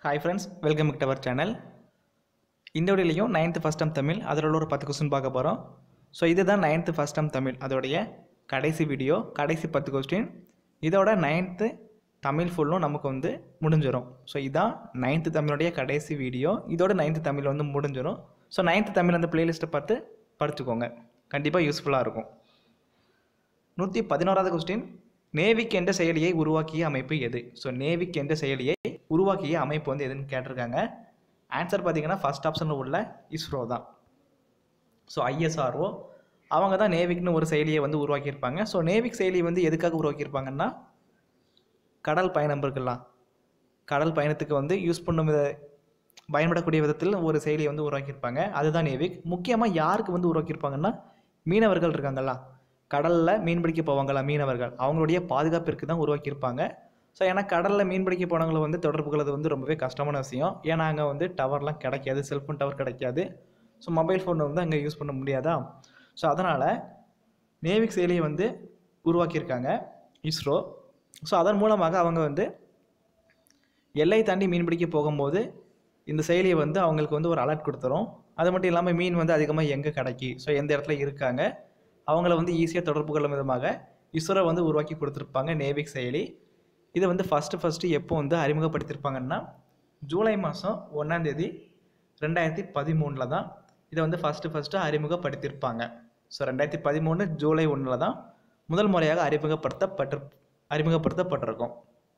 hi friends welcome to our channel இந்த வீடியோலையும் ninth first டம் தமிழ் அதில் உள்ள ஒரு பத்து கொஸ்டின் பார்க்க போகிறோம் ஸோ இதுதான் நைன்த்து ஃபஸ்ட் டம் தமிழ் அதோடைய கடைசி வீடியோ கடைசி பத்து கொஸ்டின் இதோட நைன்த்து தமிழ் ஃபுல்லும் நமக்கு வந்து முடிஞ்சிடும் ஸோ இதான் நைன்த்து தமிழுடைய கடைசி வீடியோ இதோட நைன்த்து தமிழ் வந்து முடிஞ்சிடும் ஸோ நைன்த்து தமிழ் அந்த பிளேலிஸ்ட்டை பார்த்து படிச்சுக்கோங்க கண்டிப்பாக யூஸ்ஃபுல்லாக இருக்கும் நூற்றி பதினோராவது கொஸ்டின் நேவிக் என்ற செயலியை உருவாக்கிய அமைப்பு எது ஸோ நேவிக் என்ற செயலியை உருவாக்கிய அமைப்பு வந்து எதுன்னு கேட்டிருக்காங்க ஆன்சர் பார்த்தீங்கன்னா ஃபர்ஸ்ட் ஆப்ஷனில் உள்ள இஸ்ரோ தான் ஸோ ஐஎஸ்ஆர்ஓ அவங்க தான் நேவிக்னு ஒரு செயலியை வந்து உருவாக்கியிருப்பாங்க ஸோ நேவிக் செயலி வந்து எதுக்காக உருவாக்கியிருப்பாங்கன்னா கடல் பயணம் இருக்கலாம் கடல் பயணத்துக்கு வந்து யூஸ் பண்ணும் வித பயன்படக்கூடிய விதத்தில் ஒரு செயலியை வந்து உருவாக்கியிருப்பாங்க அதுதான் நேவிக் முக்கியமாக யாருக்கு வந்து உருவாக்கியிருப்பாங்கன்னா மீனவர்கள் இருக்காங்களா கடலில் மீன் பிடிக்க போவாங்களா மீனவர்கள் அவங்களுடைய பாதுகாப்பிற்கு தான் உருவாக்கியிருப்பாங்க ஸோ ஏன்னா கடலில் மீன் பிடிக்க போனவங்களை வந்து தொடர்பு கொள்வது வந்து ரொம்பவே கஷ்டமான விஷயம் ஏன்னா அங்கே வந்து டவர்லாம் கிடைக்காது செல்ஃபோன் டவர் கிடைக்காது ஸோ மொபைல் ஃபோன் வந்து அங்கே யூஸ் பண்ண முடியாதா ஸோ அதனால் நேவிக் செயலியை வந்து உருவாக்கியிருக்காங்க இஸ்ரோ ஸோ அதன் மூலமாக அவங்க வந்து எல்லை தாண்டி மீன் பிடிக்க போகும்போது இந்த செயலியை வந்து அவங்களுக்கு வந்து ஒரு அலர்ட் கொடுத்துரும் அது மட்டும் இல்லாமல் மீன் வந்து அதிகமாக எங்கே கிடைக்கி ஸோ எந்த இடத்துல இருக்காங்க அவங்கள வந்து ஈஸியாக தொடர்பு கொள்ளும் விதமாக இஸ்ரோ வந்து உருவாக்கி கொடுத்துருப்பாங்க நேவிக் செயலி இதை வந்து ஃபஸ்ட்டு ஃபஸ்ட்டு எப்போ வந்து அறிமுகப்படுத்தியிருப்பாங்கன்னா ஜூலை மாதம் ஒன்றாந்தேதி ரெண்டாயிரத்தி பதிமூணில் தான் இதை வந்து ஃபஸ்ட்டு ஃபஸ்ட்டு அறிமுகப்படுத்தியிருப்பாங்க ஸோ ரெண்டாயிரத்தி பதிமூணு ஜூலை ஒன்றில் தான் முதல் முறையாக அறிமுகப்படுத்தப்பட்டு அறிமுகப்படுத்தப்பட்டிருக்கும்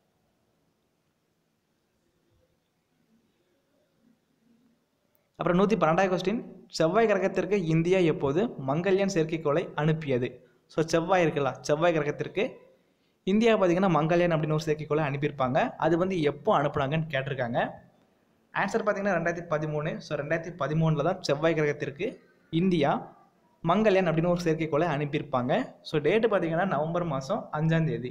அப்புறம் நூற்றி பன்னெண்டாவது கொஸ்டின் செவ்வாய் கிரகத்திற்கு இந்தியா எப்போது மங்கல்யான் செயற்கைக்கோளை அனுப்பியது ஸோ செவ்வாய் இருக்குல்ல செவ்வாய் கிரகத்திற்கு இந்தியா பார்த்தீங்கன்னா மங்கல்யான் அப்படின்னு ஒரு செயற்கைக்கோளை அனுப்பியிருப்பாங்க அது வந்து எப்போ அனுப்புனாங்கன்னு கேட்டிருக்காங்க ஆன்சர் பார்த்தீங்கன்னா ரெண்டாயிரத்தி பதிமூணு ஸோ ரெண்டாயிரத்தி பதிமூணில் தான் செவ்வாய் கிரகத்திற்கு இந்தியா மங்கல்யான் அப்படின்னு ஒரு செயற்கைக்கோளை அனுப்பியிருப்பாங்க ஸோ டேட்டு பார்த்தீங்கன்னா நவம்பர் மாதம் அஞ்சாம் தேதி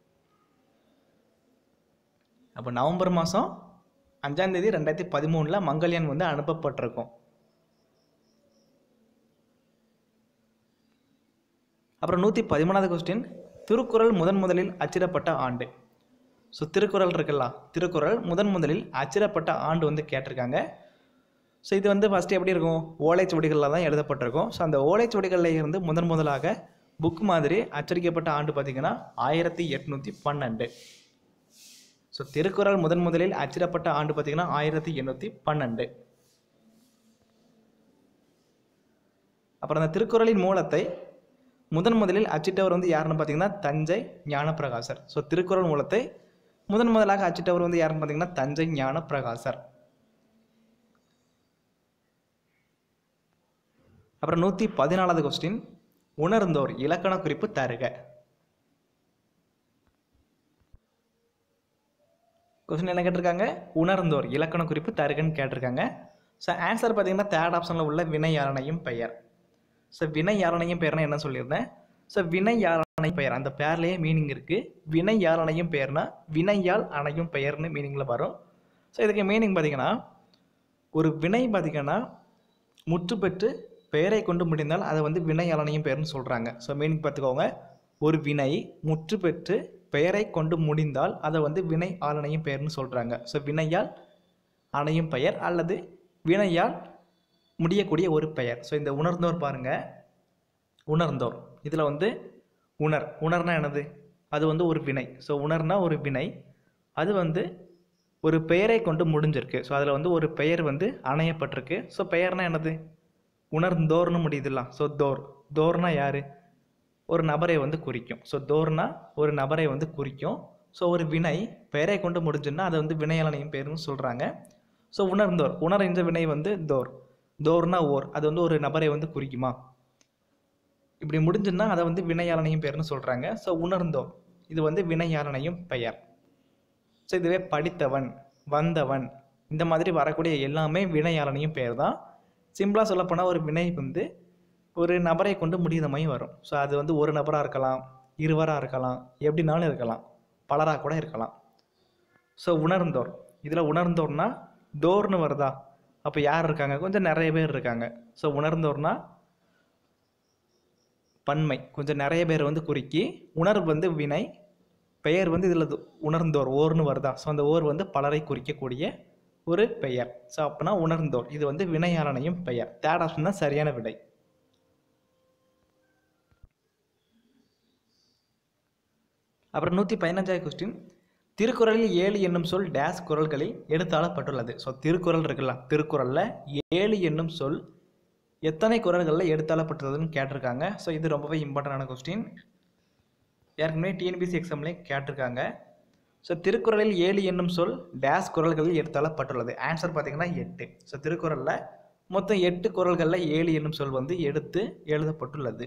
அப்போ நவம்பர் மாதம் அஞ்சாம் தேதி ரெண்டாயிரத்தி பதிமூணில் மங்கல்யான் வந்து அனுப்பப்பட்டிருக்கும் அப்புறம் நூற்றி பதிமூணாவது கொஸ்டின் திருக்குறள் முதன் முதலில் அச்சிடப்பட்ட ஆண்டு ஸோ திருக்குறள் இருக்குல்ல திருக்குறள் முதன் முதலில் அச்சிடப்பட்ட ஆண்டு வந்து கேட்டிருக்காங்க ஸோ இது வந்து ஃபஸ்ட்டு எப்படி இருக்கும் ஓலைச்சுவடிகளில் தான் எழுதப்பட்டிருக்கும் ஸோ அந்த ஓலைச்சுவடிகளில் இருந்து முதன் முதலாக புக் மாதிரி அச்சடிக்கப்பட்ட ஆண்டு பார்த்திங்கன்னா ஆயிரத்தி எட்நூற்றி பன்னெண்டு ஸோ திருக்குறள் முதன் முதலில் அச்சிடப்பட்ட ஆண்டு பார்த்திங்கன்னா ஆயிரத்தி எண்ணூற்றி பன்னெண்டு அப்புறம் அந்த திருக்குறளின் மூலத்தை முதன் முதலில் அச்சிட்டவர் வந்து யாருன்னு பார்த்தீங்கன்னா தஞ்சை ஞானப்பிரகாசர் ஸோ திருக்குறள் மூலத்தை முதன் முதலாக அச்சிட்டவர் வந்து யாருன்னு பார்த்தீங்கன்னா தஞ்சை ஞானப்பிரகாசர் அப்புறம் நூற்றி பதினாலாவது கொஸ்டின் உணர்ந்தோர் இலக்கண குறிப்பு தருக கொஸ்டின் என்ன கேட்டிருக்காங்க உணர்ந்தோர் இலக்கண குறிப்பு தருகன்னு கேட்டிருக்காங்க ஸோ ஆன்சர் பார்த்தீங்கன்னா தேர்ட் ஆப்ஷனில் உள்ள வினை யாரணையும் பெயர் ஸோ வினை யாரணையும் பெயர்னா என்ன சொல்லியிருந்தேன் ஸோ வினை யாரணை பெயர் அந்த பேர்லேயே மீனிங் இருக்குது வினை யாரணையும் பெயர்னா வினையால் அணையும் பெயர்னு மீனிங்கில் வரும் ஸோ இதுக்கு மீனிங் பார்த்தீங்கன்னா ஒரு வினை பார்த்தீங்கன்னா முற்று பெற்று பெயரை கொண்டு முடிந்தால் அதை வந்து வினை யாரணையும் பெயர்னு சொல்கிறாங்க ஸோ மீனிங் பார்த்துக்கோங்க ஒரு வினை முற்று பெற்று பெயரை கொண்டு முடிந்தால் அதை வந்து வினை ஆளனையும் பெயர்னு சொல்கிறாங்க ஸோ வினையால் அணையும் பெயர் அல்லது வினையால் முடியக்கூடிய ஒரு பெயர் ஸோ இந்த உணர்ந்தோர் பாருங்கள் உணர்ந்தோர் இதில் வந்து உணர் உணர்னா என்னது அது வந்து ஒரு வினை ஸோ உணர்னா ஒரு வினை அது வந்து ஒரு பெயரை கொண்டு முடிஞ்சிருக்கு ஸோ அதில் வந்து ஒரு பெயர் வந்து அணையப்பட்டிருக்கு ஸோ பெயர்னா என்னது உணர்ந்தோர்னு முடியுதுலாம் ஸோ தோர் தோர்னா யார் ஒரு நபரை வந்து குறிக்கும் ஸோ தோர்னா ஒரு நபரை வந்து குறிக்கும் ஸோ ஒரு வினை பெயரை கொண்டு முடிஞ்சுன்னா அதை வந்து வினையாளனையும் பேருன்னு சொல்கிறாங்க ஸோ உணர்ந்தோர் உணர் என்ற வினை வந்து தோர் தோர்னா ஓர் அது வந்து ஒரு நபரை வந்து குறிக்குமா இப்படி முடிஞ்சுன்னா அதை வந்து வினையாளனையும் பெயர்னு சொல்கிறாங்க ஸோ உணர்ந்தோர் இது வந்து வினையாளனையும் பெயர் ஸோ இதுவே படித்தவன் வந்தவன் இந்த மாதிரி வரக்கூடிய எல்லாமே வினையாளனையும் பெயர் தான் சிம்பிளாக சொல்லப்போனால் ஒரு வினை வந்து ஒரு நபரை கொண்டு முடிகிற மாதிரி வரும் ஸோ அது வந்து ஒரு நபராக இருக்கலாம் இருவராக இருக்கலாம் எப்படினாலும் இருக்கலாம் பலராக கூட இருக்கலாம் ஸோ உணர்ந்தோர் இதில் உணர்ந்தோர்னா டோர்னு வருதா அப்போ யார் இருக்காங்க கொஞ்சம் நிறைய பேர் இருக்காங்க ஸோ உணர்ந்தோர்னா பன்மை கொஞ்சம் நிறைய பேர் வந்து குறிக்கி உணர்வு வந்து வினை பெயர் வந்து இதில் உணர்ந்தோர் ஓர்னு வருதா ஸோ அந்த ஓர் வந்து பலரை குறிக்கக்கூடிய ஒரு பெயர் ஸோ அப்படின்னா உணர்ந்தோர் இது வந்து வினையாளனையும் பெயர் தேர்ட் ஆப்ஷன் தான் சரியான விடை அப்புறம் நூற்றி பதினஞ்சாவது கொஸ்டின் திருக்குறளில் ஏழு என்னும் சொல் டேஸ் குரல்களில் எடுத்தாளப்பட்டுள்ளது ஸோ திருக்குறள் இருக்குல்ல திருக்குறளில் ஏழு என்னும் சொல் எத்தனை குரல்களில் எடுத்தாளப்பட்டுள்ளதுன்னு கேட்டிருக்காங்க ஸோ இது ரொம்பவே இம்பார்ட்டண்டான கொஸ்டின் ஏற்கனவே டிஎன்பிசி எக்ஸாம்லேயும் கேட்டிருக்காங்க ஸோ திருக்குறளில் ஏழு என்னும் சொல் டேஸ் குரல்களில் எடுத்தாளப்பட்டுள்ளது ஆன்சர் பார்த்தீங்கன்னா எட்டு ஸோ திருக்குறளில் மொத்தம் எட்டு குரல்களில் ஏழு என்னும் சொல் வந்து எடுத்து எழுதப்பட்டுள்ளது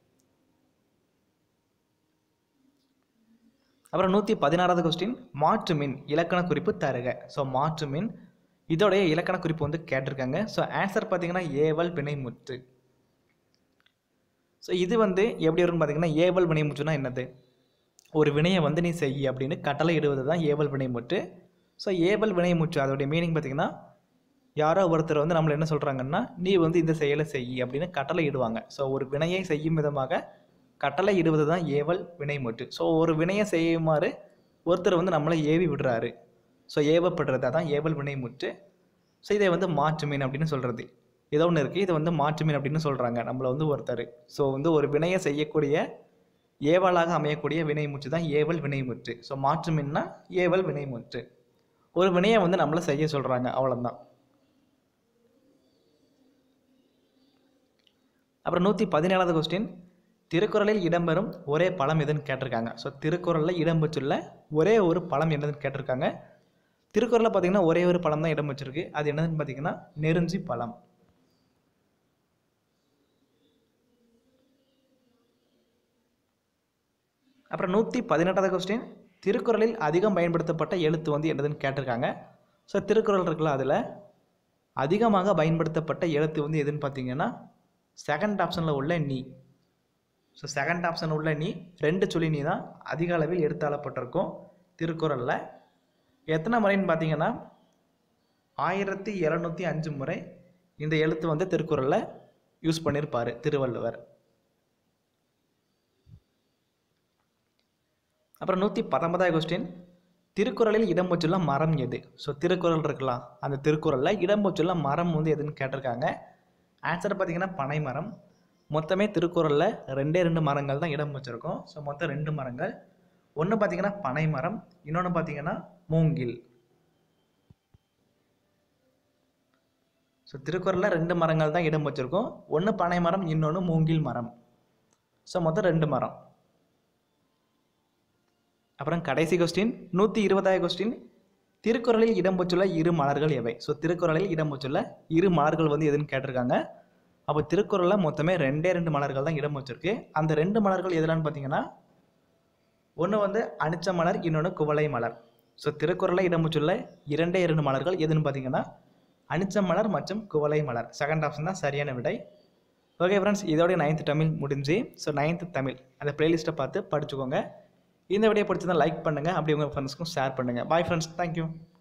அப்புறம் நூற்றி பதினாறாவது கொஸ்டின் மாற்று மின் இலக்கண குறிப்பு தருக ஸோ மாற்று மின் இதோடைய இலக்கண குறிப்பு வந்து கேட்டிருக்காங்க ஸோ ஆன்சர் பார்த்தீங்கன்னா ஏவல் வினைமுற்று ஸோ இது வந்து எப்படி வரும்னு பார்த்தீங்கன்னா ஏவல் வினைமுற்றுனா என்னது ஒரு வினையை வந்து நீ செய் அப்படின்னு கட்டளை இடுவது தான் ஏவல் வினைமுற்று ஸோ ஏவல் வினைமுற்று அதோடைய மீனிங் பார்த்தீங்கன்னா யாரோ ஒருத்தர் வந்து நம்மளை என்ன சொல்கிறாங்கன்னா நீ வந்து இந்த செயலை செய் அப்படின்னு கட்டளை இடுவாங்க ஸோ ஒரு வினையை செய்யும் விதமாக கட்டளை இடுவது தான் ஏவல் வினைமுற்று ஸோ ஒரு வினையை செய்யுமாறு ஒருத்தர் வந்து நம்மளை ஏவி விடுறாரு ஸோ ஏவப்படுறது அதான் ஏவல் வினைமுற்று ஸோ இதை வந்து மாற்று மீன் அப்படின்னு சொல்கிறது ஏதோ ஒன்று இருக்குது இதை வந்து மாற்று மீன் அப்படின்னு சொல்கிறாங்க நம்மளை வந்து ஒருத்தர் ஸோ வந்து ஒரு வினையை செய்யக்கூடிய ஏவலாக அமையக்கூடிய வினைமுற்று தான் ஏவல் வினைமுற்று ஸோ மாற்று மீன்னா ஏவல் வினைமுற்று ஒரு வினையை வந்து நம்மளை செய்ய சொல்கிறாங்க அவ்வளோதான் அப்புறம் நூற்றி பதினேழாவது கொஸ்டின் திருக்குறளில் இடம்பெறும் ஒரே பழம் எதுன்னு கேட்டிருக்காங்க ஸோ திருக்குறளில் இடம்பெற்றுள்ள ஒரே ஒரு பழம் என்னதுன்னு கேட்டிருக்காங்க திருக்குறளில் பார்த்தீங்கன்னா ஒரே ஒரு பழம் தான் இடம் வச்சிருக்கு அது என்னதுன்னு பார்த்தீங்கன்னா நெருஞ்சி பழம் அப்புறம் நூற்றி பதினெட்டாவது கொஸ்டின் திருக்குறளில் அதிகம் பயன்படுத்தப்பட்ட எழுத்து வந்து என்னதுன்னு கேட்டிருக்காங்க ஸோ திருக்குறள் இருக்குல்ல அதில் அதிகமாக பயன்படுத்தப்பட்ட எழுத்து வந்து எதுன்னு பார்த்தீங்கன்னா செகண்ட் ஆப்ஷனில் உள்ள நீ ஸோ செகண்ட் ஆப்ஷன் உள்ள நீ ரெண்டு சொல்லி நீ தான் அதிக அளவில் எடுத்தாளப்பட்டிருக்கும் திருக்குறளில் எத்தனை முறைன்னு பார்த்தீங்கன்னா ஆயிரத்தி இரநூத்தி அஞ்சு முறை இந்த எழுத்து வந்து திருக்குறளில் யூஸ் பண்ணியிருப்பார் திருவள்ளுவர் அப்புறம் நூற்றி பத்தொன்பதாவது கொஸ்டின் திருக்குறளில் இடம்பெற்றுள்ள மரம் எது ஸோ திருக்குறள் இருக்கலாம் அந்த திருக்குறளில் இடம்பெற்றுள்ள மரம் வந்து எதுன்னு கேட்டிருக்காங்க ஆன்சர் பார்த்தீங்கன்னா பனை மரம் மொத்தமே திருக்குறளில் ரெண்டே ரெண்டு மரங்கள் தான் இடம் வச்சுருக்கோம் ஸோ மொத்தம் ரெண்டு மரங்கள் ஒன்று பார்த்தீங்கன்னா பனை மரம் இன்னொன்று பார்த்தீங்கன்னா மூங்கில் ஸோ திருக்குறளில் ரெண்டு மரங்கள் தான் இடம் வச்சுருக்கோம் ஒன்று பனை மரம் இன்னொன்று மூங்கில் மரம் ஸோ மொத்தம் ரெண்டு மரம் அப்புறம் கடைசி கொஸ்டின் நூற்றி இருபதாவது கொஸ்டின் திருக்குறளில் இடம்பெற்றுள்ள இரு மலர்கள் எவை ஸோ திருக்குறளில் இடம்பெற்றுள்ள இரு மலர்கள் வந்து எதுன்னு கேட்டிருக்காங்க அப்போ திருக்குறளில் மொத்தமே ரெண்டே ரெண்டு மலர்கள் தான் இடம் வச்சிருக்கு அந்த ரெண்டு மலர்கள் எதுலான்னு பார்த்தீங்கன்னா ஒன்று வந்து அனிச்ச மலர் இன்னொன்று குவளை மலர் ஸோ திருக்குறளில் இடம்பெற்றுள்ள இரண்டே இரண்டு மலர்கள் எதுன்னு பார்த்தீங்கன்னா அனிச்ச மலர் மற்றும் குவளை மலர் செகண்ட் ஆப்ஷன் தான் சரியான விடை ஓகே ஃப்ரெண்ட்ஸ் இதோட நைன்த் தமிழ் முடிஞ்சு ஸோ நைன்த் தமிழ் அந்த ப்ளேலிஸ்ட்டை பார்த்து படிச்சுக்கோங்க இந்த வீடியோ பிடிச்சதா லைக் பண்ணுங்கள் அப்படி உங்கள் ஃப்ரெண்ட்ஸ்க்கும் ஷேர் பண்ணுங்கள் பாய் ஃப்ரெண்ட்ஸ் தேங்க்யூ